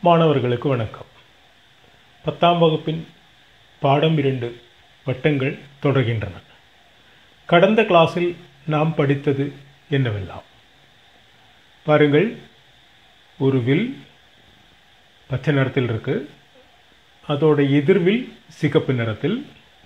மாணவர்களுக்கு வணக்கம் பத்தாம் வகுப்பின் பாடம் இரண்டு வட்டங்கள் தொடர்கின்றன கடந்த கிளாஸில் நாம் படித்தது என்னவெல்லாம் பாருங்கள் ஒரு வில் பச்சை நிறத்தில் இருக்கு அதோட எதிர்வில் சிகப்பு நிறத்தில்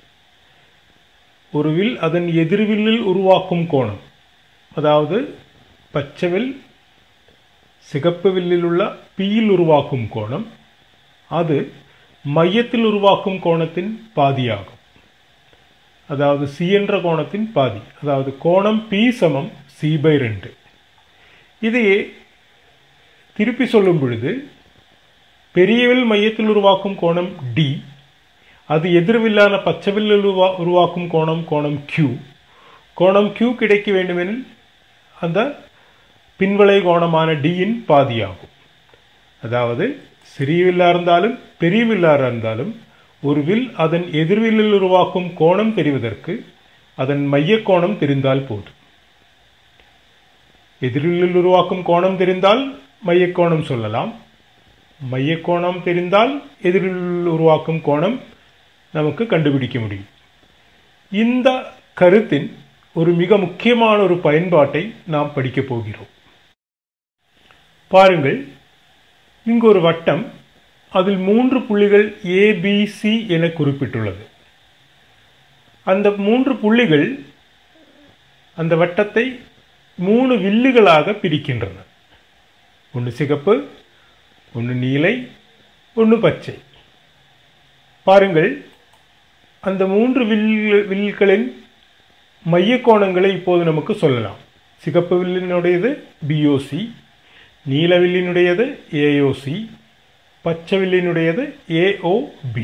ஒரு வில் அதன் எதிர்வில்லில் உருவாக்கும் கோணம் அதாவது பச்சை வில் சிகப்பு வில்லில் உள்ள பியில் உருவாக்கும் கோணம் அது மையத்தில் உருவாக்கும் கோணத்தின் பாதியாகும் அதாவது சி என்ற கோணத்தின் பாதி அதாவது கோணம் பி சமம் சி பை ரெண்டு இதையே திருப்பி சொல்லும் பொழுது பெரியவில் மையத்தில் உருவாக்கும் கோணம் டி அது எதிர்வில்லான பச்சைவில்லில் உருவா உருவாக்கும் கோணம் கோணம் Q கோணம் Q கிடைக்க வேண்டுமெனில் அந்த பின்வளை கோணமான டியின் பாதியாகும் அதாவது சிறிய வில்லா இருந்தாலும் பெரிய வில்லா இருந்தாலும் ஒரு வில் அதன் எதிர்வில்லில் உருவாக்கும் கோணம் தெரிவதற்கு அதன் மைய கோணம் தெரிந்தால் போதும் எதிர்வில்லில் உருவாக்கும் கோணம் தெரிந்தால் மைய கோணம் சொல்லலாம் மைய கோணம் தெரிந்தால் எதிரில் உருவாக்கும் கோணம் நமக்கு கண்டுபிடிக்க முடியும் இந்த கருத்தின் ஒரு மிக முக்கியமான ஒரு பயன்பாட்டை நாம் படிக்கப் போகிறோம் பாருங்கள் இங்கு ஒரு வட்டம் அதில் மூன்று புள்ளிகள் ஏ பி சி என குறிப்பிட்டுள்ளது அந்த மூன்று புள்ளிகள் அந்த வட்டத்தை மூணு வில்லுகளாக பிரிக்கின்றன ஒன்று சிகப்பு ஒன்று நீலை ஒன்று பச்சை பாருங்கள் அந்த மூன்று வில் வில்களின் மைய கோணங்களை இப்போது நமக்கு சொல்லலாம் சிகப்பு வில்லினுடையது பிஓசி நீல வில்லினுடையது ஏஓசி பச்சை வில்லினுடையது ஏஓபி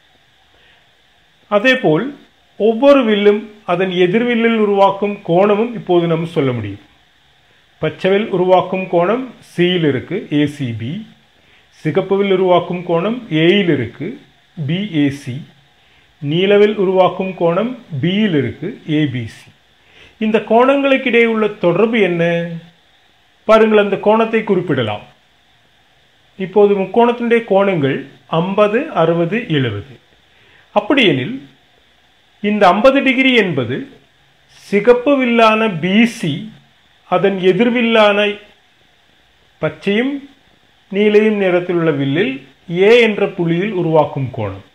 அதேபோல் ஒவ்வொரு வில்லும் அதன் எதிர்வில்லில் உருவாக்கும் கோணமும் இப்போது நம்ம சொல்ல முடியும் பச்சைவில் உருவாக்கும் கோணம் சியில் இருக்கு ஏசிபி சிகப்புவில் உருவாக்கும் கோணம் ஏயில் இருக்கு பிஏசி நீலவில் உருவாக்கும் கோணம் பியில் இருக்கு ஏபிசி இந்த கோணங்களுக்கு இடையே உள்ள தொடர்பு என்ன பாருங்கள் அந்த கோணத்தை குறிப்பிடலாம் இப்போது முக்கோணத்தினுடைய கோணங்கள் ஐம்பது அறுபது எழுபது அப்படியெனில் இந்த ஐம்பது டிகிரி என்பது சிகப்பு வில்லான பிசி அதன் எதிர்வில்லான பச்சையும் நீலையும் நிறத்தில் உள்ள வில்லில் ஏ என்ற புள்ளியில் உருவாக்கும் கோணம்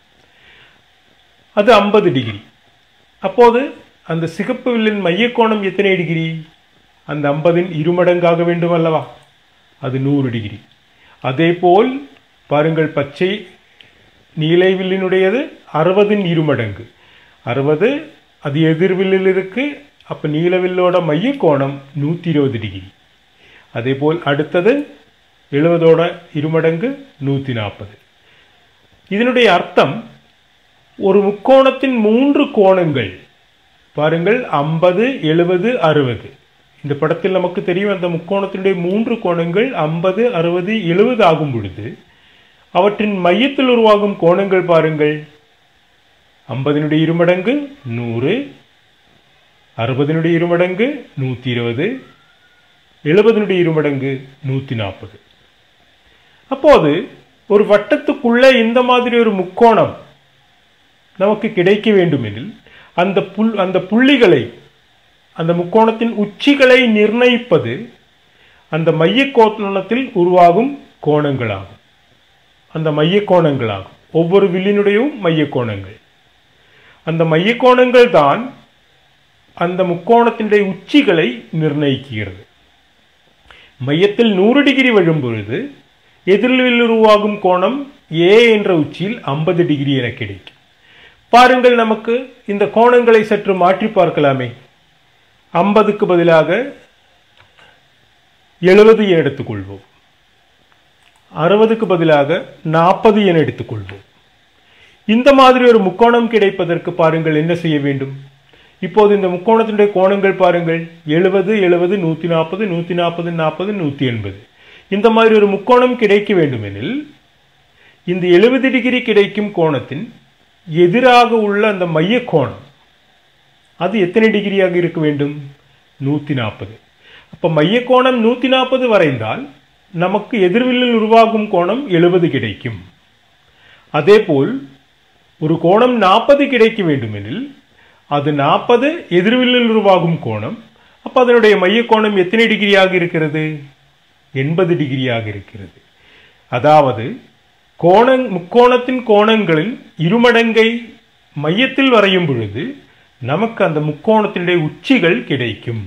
அது ஐம்பது டிகிரி அப்போது அந்த சிகப்பு வில்லின் மைய கோணம் எத்தனை டிகிரி அந்த ஐம்பதின் இருமடங்காக வேண்டும் அல்லவா அது நூறு டிகிரி அதேபோல் பாருங்கள் பச்சை நீலை வில்லினுடையது அறுபதின் இருமடங்கு அறுபது அது எதிர்வில்லில் இருக்கு அப்போ நீலவில்லோட மைய கோணம் நூற்றி இருபது டிகிரி அதேபோல் அடுத்தது எழுபதோட இருமடங்கு நூற்றி நாற்பது இதனுடைய அர்த்தம் ஒரு முக்கோணத்தின் மூன்று கோணங்கள் பாருங்கள் ஐம்பது எழுபது அறுபது இந்த படத்தில் நமக்கு தெரியும் அந்த முக்கோணத்தினுடைய மூன்று கோணங்கள் ஐம்பது அறுபது எழுபது ஆகும் பொழுது அவற்றின் மையத்தில் உருவாகும் கோணங்கள் பாருங்கள் ஐம்பதினுடைய இருமடங்கு நூறு அறுபதினுடைய இருமடங்கு நூற்றி இருபது எழுபதினுடைய இருமடங்கு நூற்றி நாற்பது அப்போது ஒரு வட்டத்துக்குள்ளே இந்த மாதிரி ஒரு முக்கோணம் நமக்கு கிடைக்க வேண்டுமெனில் அந்த புல் அந்த புள்ளிகளை அந்த முக்கோணத்தின் உச்சிகளை நிர்ணயிப்பது அந்த மைய கோணத்தில் உருவாகும் கோணங்களாகும் அந்த மைய கோணங்களாகும் ஒவ்வொரு வில்லினுடையும் மைய கோணங்கள் அந்த மைய கோணங்கள் தான் அந்த முக்கோணத்தினுடைய உச்சிகளை நிர்ணயிக்கிறது மையத்தில் நூறு டிகிரி வரும் பொழுது எதிரில் உருவாகும் கோணம் ஏ என்ற உச்சியில் ஐம்பது டிகிரி என கிடைக்கும் பாருங்கள் நமக்கு இந்த கோணங்களை சற்று மாற்றி பார்க்கலாமே ஐம்பதுக்கு பதிலாக எழுபது என எடுத்துக்கொள்வோம் அறுபதுக்கு பதிலாக நாற்பது என எடுத்துக்கொள்வோம் இந்த மாதிரி ஒரு முக்கோணம் கிடைப்பதற்கு பாருங்கள் என்ன செய்ய வேண்டும் இப்போது இந்த முக்கோணத்தினுடைய கோணங்கள் பாருங்கள் எழுபது எழுபது நூற்றி நாற்பது நூற்றி நாற்பது நாற்பது நூற்றி எண்பது இந்த மாதிரி ஒரு முக்கோணம் கிடைக்க வேண்டுமெனில் இந்த எழுபது டிகிரி கிடைக்கும் கோணத்தின் எதிராக உள்ள அந்த மைய கோணம் அது எத்தனை டிகிரியாக இருக்க வேண்டும் நூற்றி நாற்பது அப்போ மைய கோணம் நூற்றி நாற்பது வரைந்தால் நமக்கு எதிர்வில்லில் உருவாகும் கோணம் எழுபது கிடைக்கும் அதேபோல் ஒரு கோணம் நாற்பது கிடைக்க வேண்டுமெனில் அது நாற்பது எதிர்வில்லில் உருவாகும் கோணம் அப்போ அதனுடைய மைய கோணம் எத்தனை டிகிரியாக இருக்கிறது எண்பது டிகிரியாக இருக்கிறது அதாவது கோணங் முக்கோணத்தின் கோணங்களில் இருமடங்கை மையத்தில் வரையும் பொழுது நமக்கு அந்த முக்கோணத்தினுடைய உச்சிகள் கிடைக்கும்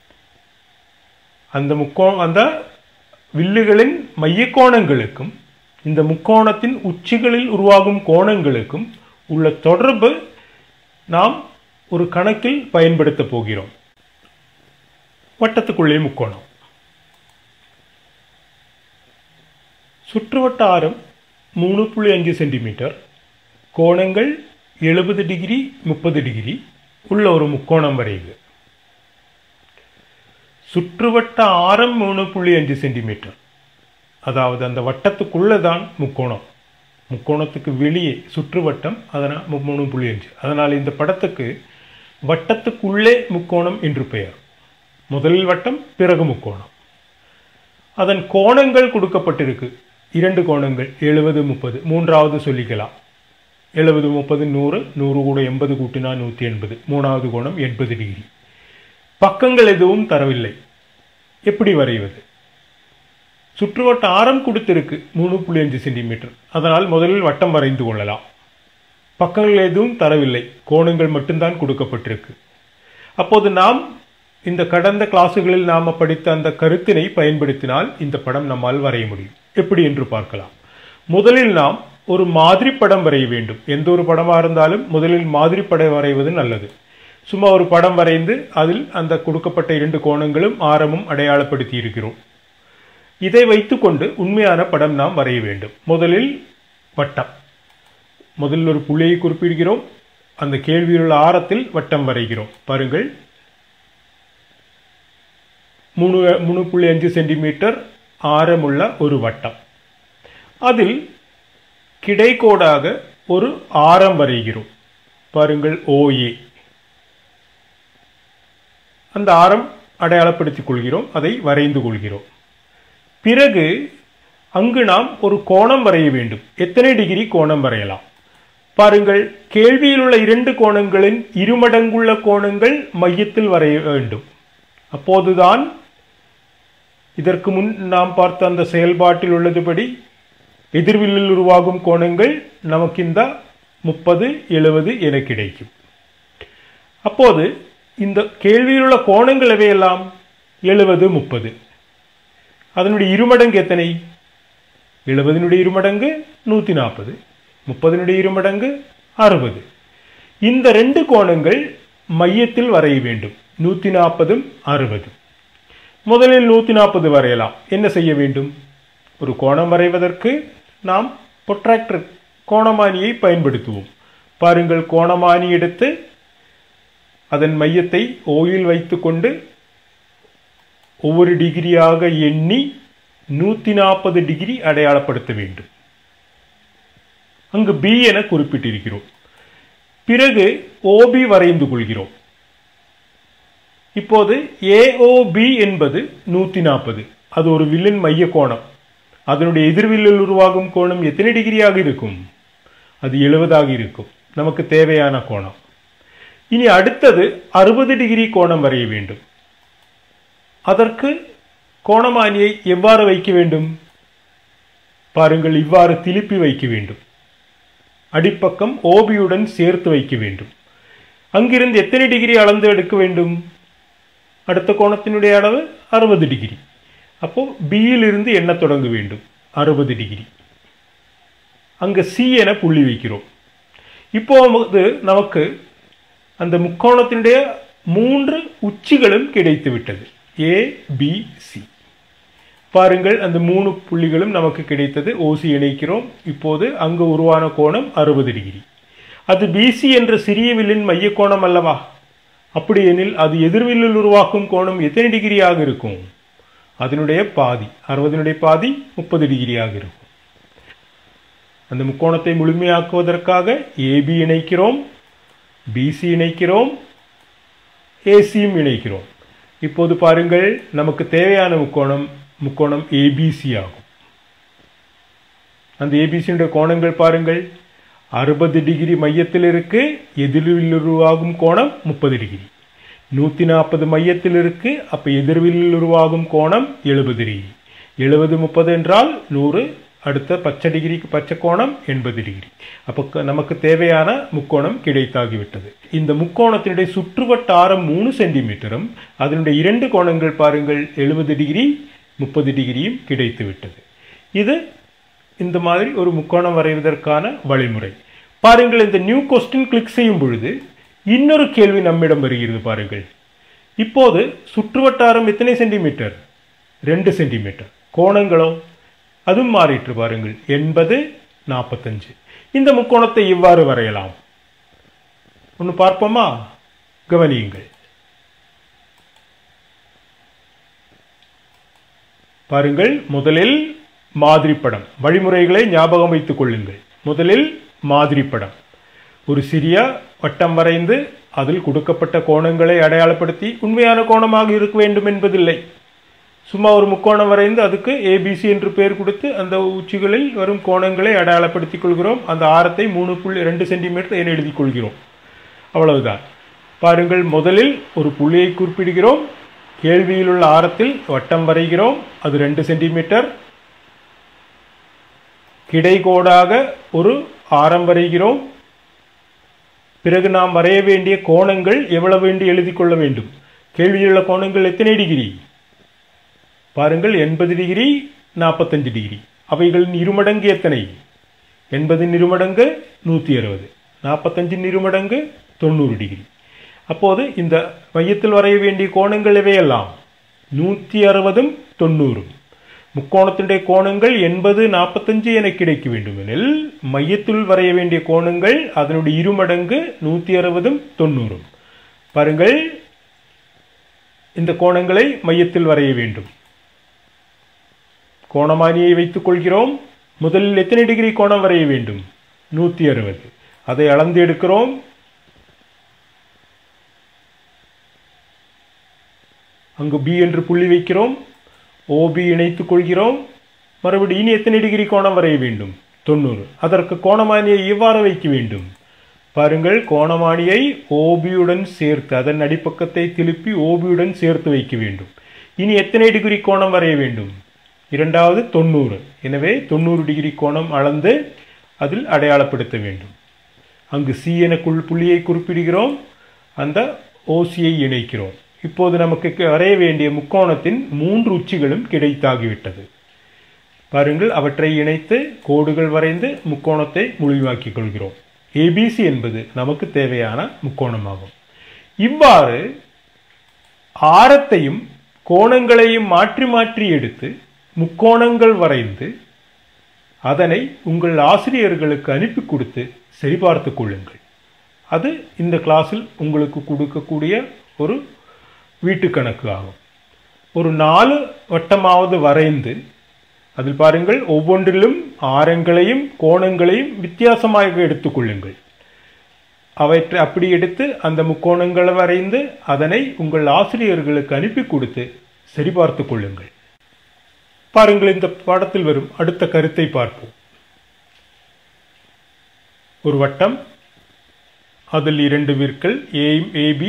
அந்த முக்கோ அந்த வில்லுகளின் மைய கோணங்களுக்கும் இந்த முக்கோணத்தின் உச்சிகளில் உருவாகும் கோணங்களுக்கும் உள்ள தொடர்பு நாம் ஒரு கணக்கில் பயன்படுத்த போகிறோம் வட்டத்துக்குள்ளே முக்கோணம் சுற்றுவட்ட ஆரம் மூணு புள்ளி அஞ்சு சென்டிமீட்டர் கோணங்கள் எழுபது டிகிரி முப்பது டிகிரி உள்ள ஒரு முக்கோணம் வரைவு சுற்றுவட்ட ஆரம் மூணு புள்ளி அஞ்சு சென்டிமீட்டர் அதாவது அந்த வட்டத்துக்குள்ளே தான் முக்கோணம் முக்கோணத்துக்கு வெளியே சுற்றுவட்டம் அதனால் மூணு புள்ளி அஞ்சு அதனால் இந்த படத்துக்கு வட்டத்துக்குள்ளே முக்கோணம் என்று பெயர் முதலில் வட்டம் பிறகு முக்கோணம் அதன் கோணங்கள் கொடுக்கப்பட்டிருக்கு இரண்டு கோணங்கள் எழுபது முப்பது மூன்றாவது சொல்லிக்கலாம் எழுபது முப்பது நூறு நூறு கூட எண்பது கூட்டினா நூற்றி எண்பது மூணாவது கோணம் எண்பது டிகிரி பக்கங்கள் எதுவும் தரவில்லை எப்படி வரைவது சுற்றுவட்ட ஆரம் கொடுத்திருக்கு மூணு புள்ளி அஞ்சு சென்டிமீட்டர் அதனால் முதலில் வட்டம் வரைந்து கொள்ளலாம் பக்கங்கள் எதுவும் தரவில்லை கோணங்கள் மட்டும்தான் கொடுக்கப்பட்டிருக்கு அப்போது நாம் இந்த கடந்த கிளாஸுகளில் நாம் படித்த அந்த கருத்தினை பயன்படுத்தினால் இந்த படம் நம்மால் வரைய முடியும் எப்படி என்று பார்க்கலாம் முதலில் நாம் ஒரு மாதிரி படம் வரைய வேண்டும் எந்த ஒரு படமாக இருந்தாலும் முதலில் மாதிரி படம் வரைவது நல்லது சும்மா ஒரு படம் வரைந்து அதில் அந்த கொடுக்கப்பட்ட இரண்டு கோணங்களும் ஆரமும் அடையாளப்படுத்தி இருக்கிறோம் இதை வைத்துக்கொண்டு உண்மையான படம் நாம் வரைய வேண்டும் முதலில் வட்டம் முதலில் ஒரு புள்ளியை குறிப்பிடுகிறோம் அந்த கேள்வியில் உள்ள ஆரத்தில் வட்டம் வரைகிறோம் பாருங்கள் மூணு மூணு புள்ளி அஞ்சு சென்டிமீட்டர் ஆரமுள்ள ஒரு வட்டம் அதில் கிடைக்கோடாக ஒரு ஆரம் வரைகிறோம் பாருங்கள் ஓஏ அந்த ஆரம் அடையாளப்படுத்திக் கொள்கிறோம் அதை வரைந்து கொள்கிறோம் பிறகு அங்கு நாம் ஒரு கோணம் வரைய வேண்டும் எத்தனை டிகிரி கோணம் வரையலாம் பாருங்கள் கேள்வியில் உள்ள இரண்டு கோணங்களின் இருமடங்குள்ள கோணங்கள் மையத்தில் வரைய வேண்டும் அப்போதுதான் இதற்கு முன் நாம் பார்த்த அந்த செயல்பாட்டில் உள்ளதுபடி எதிர்வில்லில் உருவாகும் கோணங்கள் நமக்கு இந்த முப்பது எழுபது என கிடைக்கும் அப்போது இந்த கேள்வியில் உள்ள கோணங்கள் எவையெல்லாம் எழுபது முப்பது அதனுடைய இருமடங்கு எத்தனை எழுபதினுடைய இருமடங்கு நூற்றி நாற்பது முப்பதினுடைய இருமடங்கு அறுபது இந்த ரெண்டு கோணங்கள் மையத்தில் வரைய வேண்டும் நூற்றி நாற்பதும் அறுபதும் முதலில் நூற்றி நாற்பது வரையலாம் என்ன செய்ய வேண்டும் ஒரு கோணம் வரைவதற்கு நாம் பொட்ராக்டர் கோணமானியை பயன்படுத்துவோம் பாருங்கள் கோணமானி எடுத்து அதன் மையத்தை ஓயில் வைத்துக்கொண்டு ஒவ்வொரு டிகிரியாக எண்ணி நூற்றி நாற்பது டிகிரி அடையாளப்படுத்த வேண்டும் அங்கு பி என குறிப்பிட்டிருக்கிறோம் பிறகு ஓபி வரைந்து கொள்கிறோம் இப்போது ஏஓபி என்பது நூற்றி நாற்பது அது ஒரு வில்லின் மைய கோணம் அதனுடைய எதிர்வில்லில் உருவாகும் கோணம் எத்தனை டிகிரியாக இருக்கும் அது எழுபதாக இருக்கும் நமக்கு தேவையான கோணம் இனி அடுத்தது அறுபது டிகிரி கோணம் வரைய வேண்டும் அதற்கு கோணமானியை எவ்வாறு வைக்க வேண்டும் பாருங்கள் இவ்வாறு திருப்பி வைக்க வேண்டும் அடிப்பக்கம் ஓபியுடன் சேர்த்து வைக்க வேண்டும் அங்கிருந்து எத்தனை டிகிரி அளந்து எடுக்க வேண்டும் அடுத்த கோணத்தினுடைய அளவு அறுபது டிகிரி அப்போ பியிலிருந்து எண்ண தொடங்க வேண்டும் அறுபது டிகிரி அங்க சி என புள்ளி வைக்கிறோம் இப்போ வந்து நமக்கு அந்த முக்கோணத்தினுடைய மூன்று உச்சிகளும் கிடைத்து விட்டது ஏ பி சி பாருங்கள் அந்த மூணு புள்ளிகளும் நமக்கு கிடைத்தது ஓசி இணைக்கிறோம் இப்போது அங்கு உருவான கோணம் அறுபது டிகிரி அது பிசி என்ற சிறிய வில்லின் மைய கோணம் அல்லவா அப்படி எனில் அது எதிர்வில்லில் உருவாக்கும் கோணம் எத்தனை டிகிரியாக இருக்கும் அதனுடைய பாதி அறுபதினுடைய பாதி முப்பது டிகிரியாக இருக்கும் அந்த முக்கோணத்தை முழுமையாக்குவதற்காக ஏபி இணைக்கிறோம் பிசி இணைக்கிறோம் ஏசியும் இணைக்கிறோம் இப்போது பாருங்கள் நமக்கு தேவையான முக்கோணம் முக்கோணம் ஏபிசி ஆகும் அந்த ஏபிசியுடைய கோணங்கள் பாருங்கள் அறுபது டிகிரி மையத்தில் இருக்கு எதிர்வில் உருவாகும் கோணம் முப்பது டிகிரி நூற்றி நாற்பது மையத்தில் இருக்கு அப்போ எதிர்வில் உருவாகும் கோணம் எழுபது டிகிரி எழுபது முப்பது என்றால் நூறு அடுத்த பச்சை டிகிரிக்கு பச்சை கோணம் எண்பது டிகிரி அப்போ க- நமக்கு தேவையான முக்கோணம் கிடைத்தாகிவிட்டது இந்த முக்கோணத்தினுடைய சுற்றுவட்ட ஆரம் மூணு சென்டிமீட்டரும் அதனுடைய இரண்டு கோணங்கள் பாருங்கள் எழுபது டிகிரி முப்பது டிகிரியும் கிடைத்து விட்டது இது இந்த மாதிரி ஒரு முக்கோணம் வரைவதற்கான வழிமுறை பாருங்கள் இந்த நியூ கொஸ்டின் கிளிக் செய்யும் பொழுது இன்னொரு கேள்வி நம்மிடம் வருகிறது பாருங்கள் இப்போது சுற்றுவட்டாரம் எத்தனை சென்டிமீட்டர் ரெண்டு சென்டிமீட்டர் கோணங்களோ அதுவும் மாறிற்று பாருங்கள் எண்பது நாற்பத்தஞ்சு இந்த முக்கோணத்தை இவ்வாறு வரையலாம் ஒன்று பார்ப்போமா கவனியுங்கள் பாருங்கள் முதலில் மாதிரி படம் வழிமுறைகளை ஞாபகம் வைத்துக் கொள்ளுங்கள் முதலில் மாதிரி படம் ஒரு சிறிய வட்டம் வரைந்து அதில் கொடுக்கப்பட்ட கோணங்களை அடையாளப்படுத்தி உண்மையான கோணமாக இருக்க வேண்டும் என்பதில்லை சும்மா ஒரு முக்கோணம் வரைந்து அதுக்கு ஏபிசி என்று பெயர் கொடுத்து அந்த உச்சிகளில் வரும் கோணங்களை அடையாளப்படுத்திக் கொள்கிறோம் அந்த ஆரத்தை மூணு புள்ளி ரெண்டு சென்டிமீட்டர் என எழுதிக் கொள்கிறோம் அவ்வளவுதான் பாருங்கள் முதலில் ஒரு புள்ளியை குறிப்பிடுகிறோம் கேள்வியில் உள்ள ஆரத்தில் வட்டம் வரைகிறோம் அது ரெண்டு சென்டிமீட்டர் கிடைகோடாக ஒரு ஆரம் வரைகிறோம் பிறகு நாம் வரைய வேண்டிய கோணங்கள் எவ்வளவு என்று எழுதிக் கொள்ள வேண்டும் கேள்வியில் உள்ள கோணங்கள் எத்தனை டிகிரி பாருங்கள் எண்பது டிகிரி நாற்பத்தஞ்சு டிகிரி அவைகளின் இருமடங்கு எத்தனை எண்பதின் இருமடங்கு நூற்றி அறுபது நாற்பத்தஞ்சின் இருமடங்கு தொண்ணூறு டிகிரி அப்போது இந்த மையத்தில் வரைய வேண்டிய கோணங்கள் எவையெல்லாம் நூற்றி அறுபதும் தொண்ணூறும் முக்கோணத்தினுடைய கோணங்கள் எண்பது நாற்பத்தஞ்சு என கிடைக்க வேண்டுமெனில் மையத்தில் வரைய வேண்டிய கோணங்கள் அதனுடைய இருமடங்கு நூற்றி அறுபதும் தொண்ணூறும் பாருங்கள் இந்த கோணங்களை மையத்தில் வரைய வேண்டும் கோணமானியை வைத்துக் கொள்கிறோம் முதலில் எத்தனை டிகிரி கோணம் வரைய வேண்டும் நூற்றி அறுபது அதை அளந்து எடுக்கிறோம் அங்கு பி என்று புள்ளி வைக்கிறோம் ஓபி இணைத்துக் கொள்கிறோம் மறுபடியும் இனி எத்தனை டிகிரி கோணம் வரைய வேண்டும் தொண்ணூறு அதற்கு கோணமானியை எவ்வாறு வைக்க வேண்டும் பாருங்கள் கோணமானியை ஓபியுடன் சேர்த்து அதன் அடிப்பக்கத்தை திருப்பி ஓபியுடன் சேர்த்து வைக்க வேண்டும் இனி எத்தனை டிகிரி கோணம் வரைய வேண்டும் இரண்டாவது தொண்ணூறு எனவே தொண்ணூறு டிகிரி கோணம் அளந்து அதில் அடையாளப்படுத்த வேண்டும் அங்கு சி என குள் புள்ளியை குறிப்பிடுகிறோம் அந்த ஓசியை இணைக்கிறோம் இப்போது நமக்கு க- வரைய வேண்டிய முக்கோணத்தின் மூன்று உச்சிகளும் கிடைத்தாகிவிட்டது பாருங்கள் அவற்றை இணைத்து கோடுகள் வரைந்து முக்கோணத்தை முழுமையாக்கிக் கொள்கிறோம் ஏபிசி என்பது நமக்கு தேவையான முக்கோணமாகும் இவ்வாறு ஆரத்தையும் கோணங்களையும் மாற்றி மாற்றி எடுத்து முக்கோணங்கள் வரைந்து அதனை உங்கள் ஆசிரியர்களுக்கு அனுப்பி கொடுத்து சரிபார்த்து கொள்ளுங்கள் அது இந்த கிளாஸில் உங்களுக்கு கொடுக்கக்கூடிய ஒரு வீட்டு கணக்கு ஆகும் ஒரு நாலு வட்டமாவது வரைந்து அதில் பாருங்கள் ஒவ்வொன்றிலும் ஆரங்களையும் கோணங்களையும் வித்தியாசமாக எடுத்துக்கொள்ளுங்கள் அவற்றை அப்படி எடுத்து அந்த முக்கோணங்களை வரைந்து அதனை உங்கள் ஆசிரியர்களுக்கு அனுப்பி கொடுத்து சரிபார்த்து கொள்ளுங்கள் பாருங்கள் இந்த பாடத்தில் வரும் அடுத்த கருத்தை பார்ப்போம் ஒரு வட்டம் அதில் இரண்டு விற்கள் ஏயும் ஏபி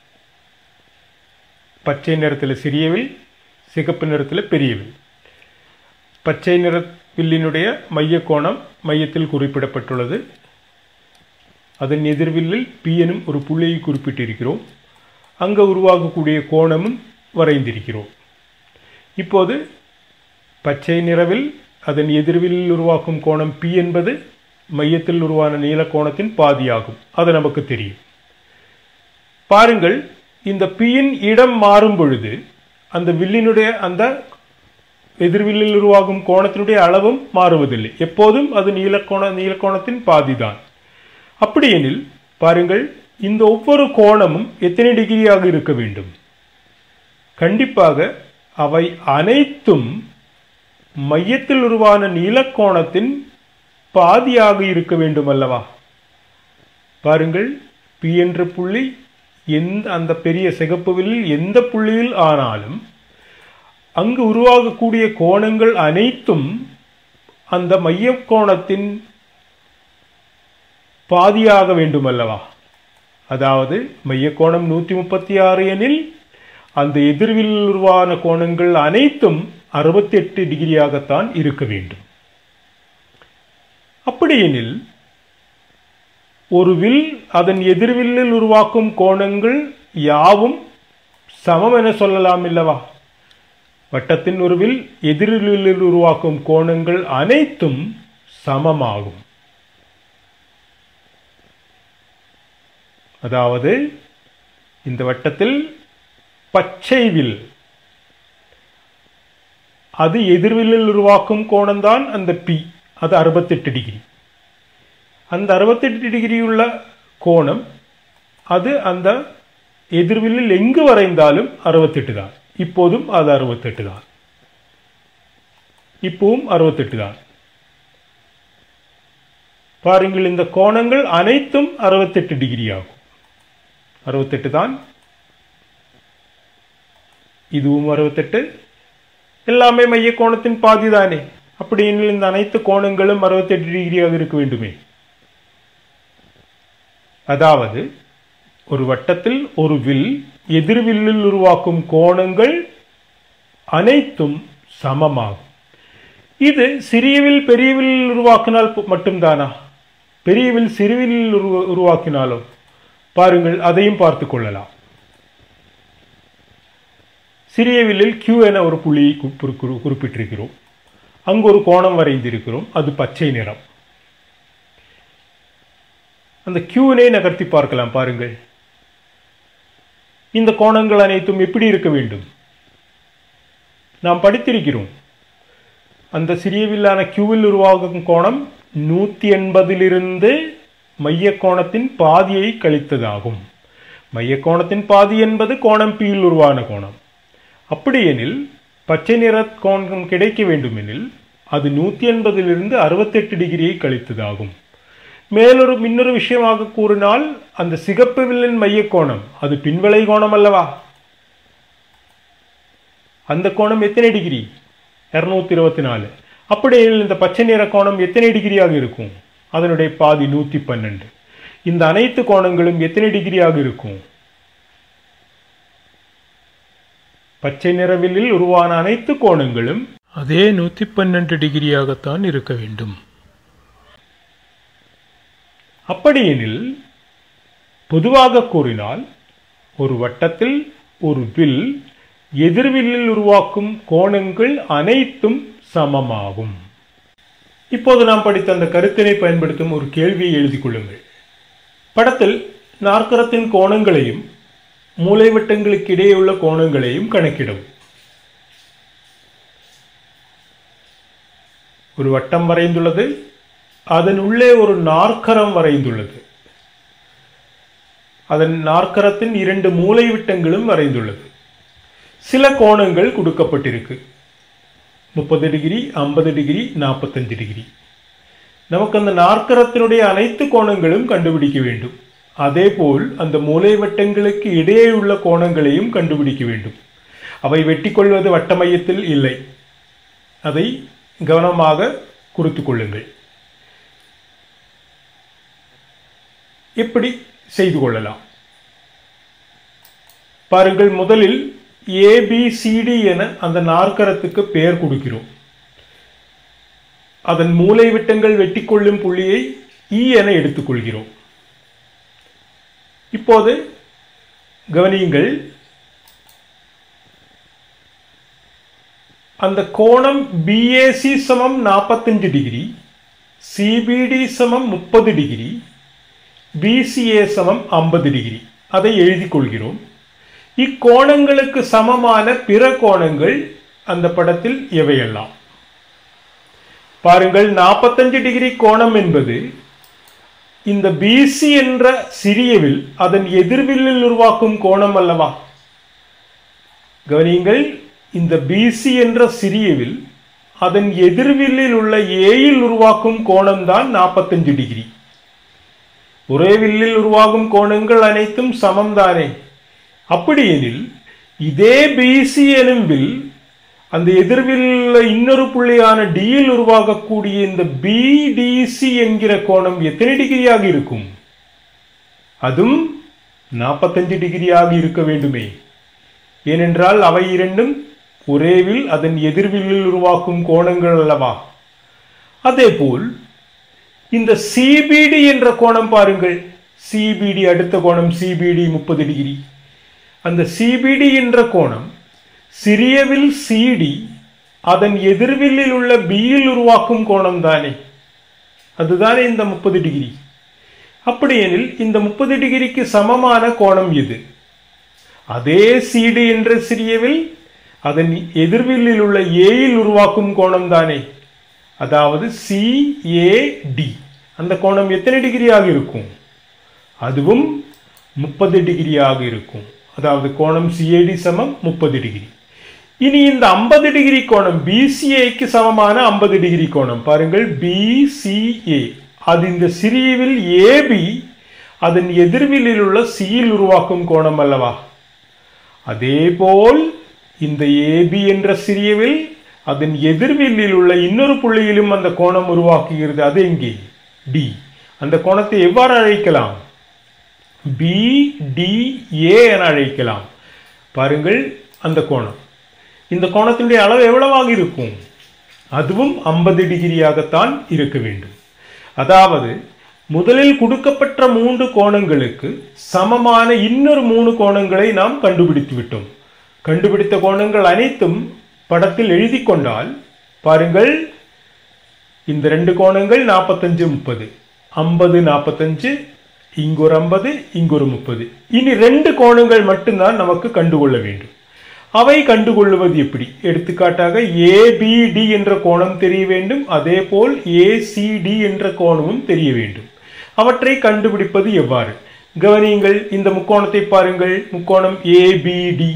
பச்சை நிறத்தில் சிறியவில் சிகப்பு நிறத்தில் பெரியவில் பச்சை நிற வில்லினுடைய மைய கோணம் மையத்தில் குறிப்பிடப்பட்டுள்ளது அதன் எதிர்வில்லில் பி எனும் ஒரு புள்ளியை குறிப்பிட்டிருக்கிறோம் அங்கே உருவாகக்கூடிய கோணமும் வரைந்திருக்கிறோம் இப்போது பச்சை நிறவில் அதன் எதிர்வில்லில் உருவாக்கும் கோணம் பி என்பது மையத்தில் உருவான நீல கோணத்தின் பாதியாகும் அது நமக்கு தெரியும் பாருங்கள் இந்த பியின் இடம் மாறும் பொழுது அந்த வில்லினுடைய அந்த எதிர்வில்லில் உருவாகும் கோணத்தினுடைய அளவும் மாறுவதில்லை எப்போதும் அது நீலக்கோண நீலக்கோணத்தின் பாதிதான் அப்படியெனில் பாருங்கள் இந்த ஒவ்வொரு கோணமும் எத்தனை டிகிரியாக இருக்க வேண்டும் கண்டிப்பாக அவை அனைத்தும் மையத்தில் உருவான நீலக்கோணத்தின் பாதியாக இருக்க வேண்டும் அல்லவா பாருங்கள் பி என்ற புள்ளி எந்த அந்த பெரிய சிகப்பு வில்லில் எந்த புள்ளியில் ஆனாலும் அங்கு உருவாகக்கூடிய கோணங்கள் அனைத்தும் அந்த மைய கோணத்தின் பாதியாக வேண்டும் அல்லவா அதாவது மைய கோணம் நூற்றி முப்பத்தி ஆறு எனில் அந்த எதிர்வில் உருவான கோணங்கள் அனைத்தும் அறுபத்தி எட்டு டிகிரியாகத்தான் இருக்க வேண்டும் அப்படியெனில் ஒரு வில் அதன் எதிர்வில்லில் உருவாக்கும் கோணங்கள் யாவும் சமம் என சொல்லலாம் இல்லவா வட்டத்தின் ஒரு வில் எதிர்வில்லில் உருவாக்கும் கோணங்கள் அனைத்தும் சமமாகும் அதாவது இந்த வட்டத்தில் பச்சை வில் அது எதிர்வில்லில் உருவாக்கும் கோணம்தான் அந்த பி அது அறுபத்தெட்டு டிகிரி அந்த அறுபத்தெட்டு டிகிரி உள்ள கோணம் அது அந்த எதிர்வில்லில் எங்கு வரைந்தாலும் அறுபத்தெட்டு தான் இப்போதும் அது அறுபத்தெட்டு தான் இப்பவும் அறுபத்தெட்டு தான் பாருங்கள் இந்த கோணங்கள் அனைத்தும் அறுபத்தெட்டு டிகிரி ஆகும் அறுபத்தெட்டு தான் இதுவும் அறுபத்தெட்டு எல்லாமே மைய கோணத்தின் பாதி தானே அப்படி எனில் இந்த அனைத்து கோணங்களும் அறுபத்தெட்டு டிகிரியாக இருக்க வேண்டுமே அதாவது ஒரு வட்டத்தில் ஒரு வில் எதிர்வில்லில் உருவாக்கும் கோணங்கள் அனைத்தும் சமமாகும் இது சிறியவில் பெரியவில் உருவாக்கினால் மட்டும்தானா பெரியவில் சிறுவில் உருவாக்கினாலோ பாருங்கள் அதையும் பார்த்து கொள்ளலாம் சிறிய வில்லில் கியூ என ஒரு புள்ளியை குறிப்பிட்டிருக்கிறோம் அங்கு ஒரு கோணம் வரைந்திருக்கிறோம் அது பச்சை நிறம் அந்த கியூனை நகர்த்தி பார்க்கலாம் பாருங்கள் இந்த கோணங்கள் அனைத்தும் எப்படி இருக்க வேண்டும் நாம் படித்திருக்கிறோம் அந்த சிறிய வில்லான கியூவில் உருவாகும் கோணம் நூற்றி எண்பதிலிருந்து மைய கோணத்தின் பாதியை கழித்ததாகும் மைய கோணத்தின் பாதி என்பது கோணம் பியில் உருவான கோணம் அப்படியெனில் பச்சை நிற கோணம் கிடைக்க வேண்டுமெனில் அது நூற்றி எண்பதிலிருந்து அறுபத்தெட்டு டிகிரியை கழித்ததாகும் மேலொரு இன்னொரு விஷயமாக கூறினால் அந்த சிகப்பு வில்லின் மைய கோணம் அது பின்வளை கோணம் அல்லவா அந்த கோணம் எத்தனை டிகிரி இருநூத்தி இருபத்தி நாலு அப்படியெனில் இந்த பச்சை நிற கோணம் எத்தனை டிகிரியாக இருக்கும் அதனுடைய பாதி நூற்றி பன்னெண்டு இந்த அனைத்து கோணங்களும் எத்தனை டிகிரியாக இருக்கும் பச்சை நிறவிலில் உருவான அனைத்து கோணங்களும் அதே நூற்றி பன்னெண்டு டிகிரியாகத்தான் இருக்க வேண்டும் அப்படியெனில் பொதுவாக கூறினால் ஒரு வட்டத்தில் ஒரு வில் எதிர்வில்லில் உருவாக்கும் கோணங்கள் அனைத்தும் சமமாகும் இப்போது நாம் படித்த அந்த கருத்தினை பயன்படுத்தும் ஒரு கேள்வியை எழுதிக் கொள்ளுங்கள் படத்தில் நாற்கரத்தின் கோணங்களையும் மூலைவட்டங்களுக்கு இடையே உள்ள கோணங்களையும் கணக்கிடவும் ஒரு வட்டம் வரைந்துள்ளது அதன் உள்ளே ஒரு நாற்கரம் வரைந்துள்ளது அதன் நாற்கரத்தின் இரண்டு மூலை விட்டங்களும் வரைந்துள்ளது சில கோணங்கள் கொடுக்கப்பட்டிருக்கு முப்பது டிகிரி ஐம்பது டிகிரி நாற்பத்தஞ்சு டிகிரி நமக்கு அந்த நாற்கரத்தினுடைய அனைத்து கோணங்களும் கண்டுபிடிக்க வேண்டும் அதேபோல் அந்த மூலை வட்டங்களுக்கு இடையே உள்ள கோணங்களையும் கண்டுபிடிக்க வேண்டும் அவை வெட்டிக்கொள்வது வட்ட மையத்தில் இல்லை அதை கவனமாக குறித்து கொள்ளுங்கள் எப்படி செய்து கொள்ளலாம் பாருங்கள் முதலில் ஏபிசிடி என அந்த நாற்கரத்துக்கு பெயர் கொடுக்கிறோம் அதன் மூலை விட்டங்கள் வெட்டிக்கொள்ளும் புள்ளியை இ என எடுத்துக்கொள்கிறோம் இப்போது கவனியுங்கள் அந்த கோணம் பிஏசி சமம் நாற்பத்தஞ்சு டிகிரி சிபிடி சமம் முப்பது டிகிரி பிசிஏ சமம் ஐம்பது டிகிரி அதை எழுதிக் கொள்கிறோம் இக்கோணங்களுக்கு சமமான பிற கோணங்கள் அந்த படத்தில் எவையெல்லாம் பாருங்கள் நாற்பத்தஞ்சு டிகிரி கோணம் என்பது இந்த பிசி என்ற சிறியவில் அதன் எதிர்வில்லில் உருவாக்கும் கோணம் அல்லவா கவனியுங்கள் இந்த பிசி என்ற சிறியவில் அதன் எதிர்வில்லில் உள்ள ஏயில் உருவாக்கும் கோணம்தான் நாற்பத்தஞ்சு டிகிரி ஒரே வில்லில் உருவாகும் கோணங்கள் அனைத்தும் சமம்தானே அப்படியெனில் இதே பிசி எனும் வில் அந்த எதிர்வில் உள்ள இன்னொரு புள்ளியான டியில் உருவாகக்கூடிய இந்த பிடிசி என்கிற கோணம் எத்தனை டிகிரியாக இருக்கும் அதுவும் நாற்பத்தஞ்சு டிகிரியாக இருக்க வேண்டுமே ஏனென்றால் அவை இரண்டும் ஒரேவில் அதன் எதிர்வில்லில் உருவாக்கும் கோணங்கள் அல்லவா அதேபோல் இந்த சிபிடி என்ற கோணம் பாருங்கள் சிபிடி அடுத்த கோணம் சிபிடி முப்பது டிகிரி அந்த சிபிடி என்ற கோணம் சிறியவில் சிடி அதன் எதிர்வில்லில் உள்ள பியில் உருவாக்கும் கோணம் தானே அதுதானே இந்த முப்பது டிகிரி அப்படியெனில் இந்த முப்பது டிகிரிக்கு சமமான கோணம் எது அதே சிடி என்ற சிறியவில் அதன் எதிர்வில்லில் உள்ள ஏயில் உருவாக்கும் கோணம் தானே அதாவது சிஏடி அந்த கோணம் எத்தனை டிகிரியாக இருக்கும் அதுவும் முப்பது டிகிரியாக இருக்கும் அதாவது கோணம் சிஏடி சமம் முப்பது டிகிரி இனி இந்த ஐம்பது டிகிரி கோணம் பிசிஏக்கு சமமான ஐம்பது டிகிரி கோணம் பாருங்கள் பிசிஏ அது இந்த சிறியவில் ஏபி அதன் எதிர்விலில் உள்ள சியில் உருவாக்கும் கோணம் அல்லவா அதேபோல் இந்த ஏபி என்ற சிறியவில் அதன் எதிர்வில்லில் உள்ள இன்னொரு புள்ளியிலும் அந்த கோணம் உருவாக்குகிறது அது எங்கே டி அந்த கோணத்தை எவ்வாறு அழைக்கலாம் பிடிஏ என அழைக்கலாம் பாருங்கள் அந்த கோணம் இந்த கோணத்தினுடைய அளவு எவ்வளவாக இருக்கும் அதுவும் ஐம்பது டிகிரியாகத்தான் இருக்க வேண்டும் அதாவது முதலில் கொடுக்கப்பட்ட மூன்று கோணங்களுக்கு சமமான இன்னொரு மூணு கோணங்களை நாம் கண்டுபிடித்து விட்டோம் கண்டுபிடித்த கோணங்கள் அனைத்தும் படத்தில் எழுதி கொண்டால் பாருங்கள் இந்த ரெண்டு கோணங்கள் நாற்பத்தஞ்சு முப்பது ஐம்பது நாற்பத்தஞ்சு இங்கு ஒரு ஐம்பது இங்கு ஒரு முப்பது இனி ரெண்டு கோணங்கள் மட்டும்தான் நமக்கு கண்டுகொள்ள வேண்டும் அவை கண்டுகொள்வது எப்படி எடுத்துக்காட்டாக ஏபிடி என்ற கோணம் தெரிய வேண்டும் அதே போல் ஏசிடி என்ற கோணமும் தெரிய வேண்டும் அவற்றை கண்டுபிடிப்பது எவ்வாறு கவனியுங்கள் இந்த முக்கோணத்தை பாருங்கள் முக்கோணம் ஏபிடி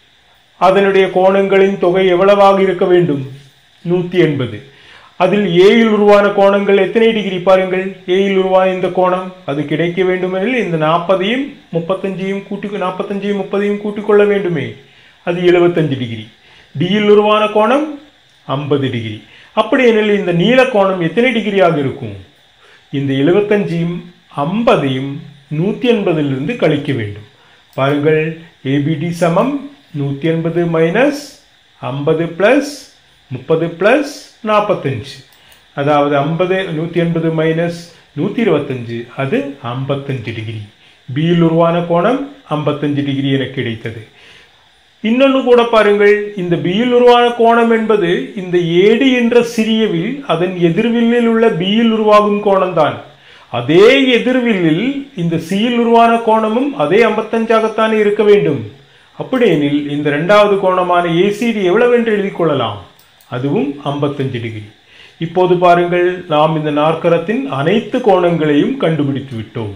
அதனுடைய கோணங்களின் தொகை எவ்வளவாக இருக்க வேண்டும் நூற்றி எண்பது அதில் ஏயில் உருவான கோணங்கள் எத்தனை டிகிரி பாருங்கள் ஏயில் உருவான இந்த கோணம் அது கிடைக்க வேண்டுமெனில் இந்த நாற்பதையும் முப்பத்தஞ்சையும் கூட்டி நாற்பத்தஞ்சையும் முப்பதையும் கூட்டிக் கொள்ள வேண்டுமே அது எழுபத்தஞ்சு டிகிரி டியில் உருவான கோணம் ஐம்பது டிகிரி அப்படி எனில் இந்த நீல கோணம் எத்தனை டிகிரியாக இருக்கும் இந்த எழுபத்தஞ்சையும் ஐம்பதையும் நூற்றி எண்பதிலிருந்து கழிக்க வேண்டும் பாருங்கள் ஏபிடி சமம் நூற்றி எண்பது மைனஸ் ஐம்பது ப்ளஸ் முப்பது ப்ளஸ் நாற்பத்தஞ்சு அதாவது ஐம்பது நூற்றி எண்பது மைனஸ் நூற்றி இருபத்தஞ்சு அது ஐம்பத்தஞ்சு டிகிரி பியில் உருவான கோணம் ஐம்பத்தஞ்சு டிகிரி என கிடைத்தது இன்னொன்று கூட பாருங்கள் இந்த பியில் உருவான கோணம் என்பது இந்த ஏடி என்ற சிறியவில் அதன் எதிர்வில்லில் உள்ள பியில் உருவாகும் கோணம்தான் அதே எதிர்வில்லில் இந்த சியில் உருவான கோணமும் அதே ஐம்பத்தஞ்சாகத்தானே இருக்க வேண்டும் அப்படியெனில் இந்த இரண்டாவது கோணமான ஏசிடி எவ்வளவு என்று எழுதிக் கொள்ளலாம் அதுவும் ஐம்பத்தஞ்சு டிகிரி இப்போது பாருங்கள் நாம் இந்த நாற்கரத்தின் அனைத்து கோணங்களையும் கண்டுபிடித்து விட்டோம்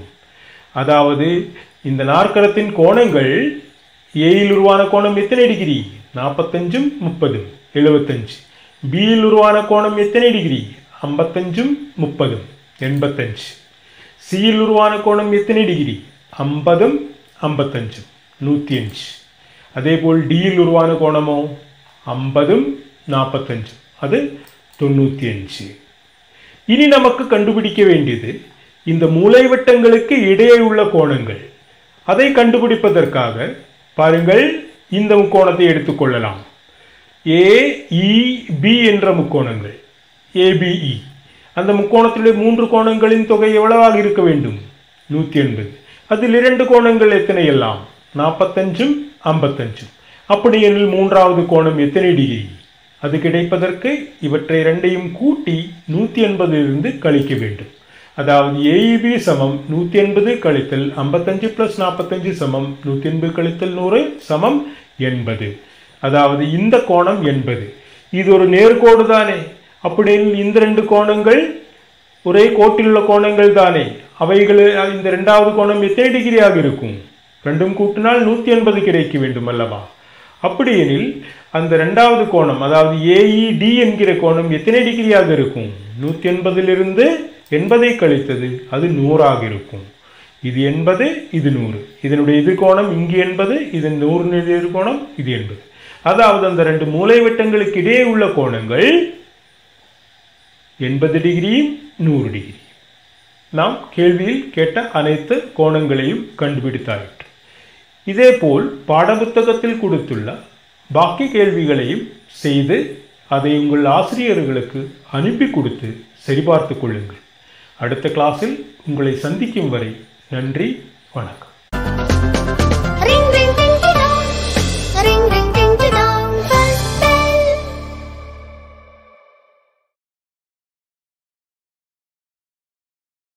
அதாவது இந்த நாற்கரத்தின் கோணங்கள் ஏயில் உருவான கோணம் எத்தனை டிகிரி நாற்பத்தஞ்சும் முப்பதும் எழுபத்தஞ்சு பியில் உருவான கோணம் எத்தனை டிகிரி ஐம்பத்தஞ்சும் முப்பதும் எண்பத்தஞ்சு சியில் உருவான கோணம் எத்தனை டிகிரி ஐம்பதும் ஐம்பத்தஞ்சும் நூற்றி அஞ்சு அதேபோல் டியில் உருவான கோணமோ ஐம்பதும் நாற்பத்தஞ்சு அது தொண்ணூற்றி அஞ்சு இனி நமக்கு கண்டுபிடிக்க வேண்டியது இந்த மூலைவட்டங்களுக்கு இடையே உள்ள கோணங்கள் அதை கண்டுபிடிப்பதற்காக பாருங்கள் இந்த முக்கோணத்தை எடுத்துக்கொள்ளலாம் ஏஇபி என்ற முக்கோணங்கள் ஏபிஇ அந்த முக்கோணத்திலே மூன்று கோணங்களின் தொகை எவ்வளவாக இருக்க வேண்டும் நூற்றி எண்பது அதில் இரண்டு கோணங்கள் எத்தனை எல்லாம் நாற்பத்தஞ்சும் ஐம்பத்தஞ்சும் அப்படி எனில் மூன்றாவது கோணம் எத்தனை டிகிரி அது கிடைப்பதற்கு இவற்றை இரண்டையும் கூட்டி நூற்றி எண்பதிலிருந்து கழிக்க வேண்டும் அதாவது ஏஇபி சமம் நூற்றி எண்பது கழித்தல் ஐம்பத்தஞ்சு ப்ளஸ் நாற்பத்தஞ்சு சமம் நூற்றி எண்பது கழித்தல் நூறு சமம் எண்பது அதாவது இந்த கோணம் எண்பது இது ஒரு நேர்கோடு தானே அப்படின்னு இந்த ரெண்டு கோணங்கள் ஒரே கோட்டில் உள்ள கோணங்கள் தானே அவைகள் இந்த இரண்டாவது கோணம் எத்தனை டிகிரியாக இருக்கும் ரெண்டும் கூட்டினால் நூற்றி எண்பது கிடைக்க வேண்டும் அல்லவா அப்படியெனில் அந்த இரண்டாவது கோணம் அதாவது ஏஇடி என்கிற கோணம் எத்தனை டிகிரியாக இருக்கும் நூற்றி எண்பதிலிருந்து எண்பதை கழித்தது அது நூறாக இருக்கும் இது எண்பது இது நூறு இதனுடைய எதிர்கோணம் இங்கு எண்பது இதன் நூறு எதிர்கோணம் இது எண்பது அதாவது அந்த ரெண்டு மூலைவட்டங்களுக்கு இடையே உள்ள கோணங்கள் எண்பது டிகிரியும் நூறு டிகிரி நாம் கேள்வியில் கேட்ட அனைத்து கோணங்களையும் கண்டுபிடித்தாயிற்று இதேபோல் பாடப்புத்தகத்தில் கொடுத்துள்ள பாக்கி கேள்விகளையும் செய்து அதை உங்கள் ஆசிரியர்களுக்கு அனுப்பி கொடுத்து சரிபார்த்து கொள்ளுங்கள் அடுத்த கிளாஸில் உங்களை சந்திக்கும் வரை நன்றி வணக்கம்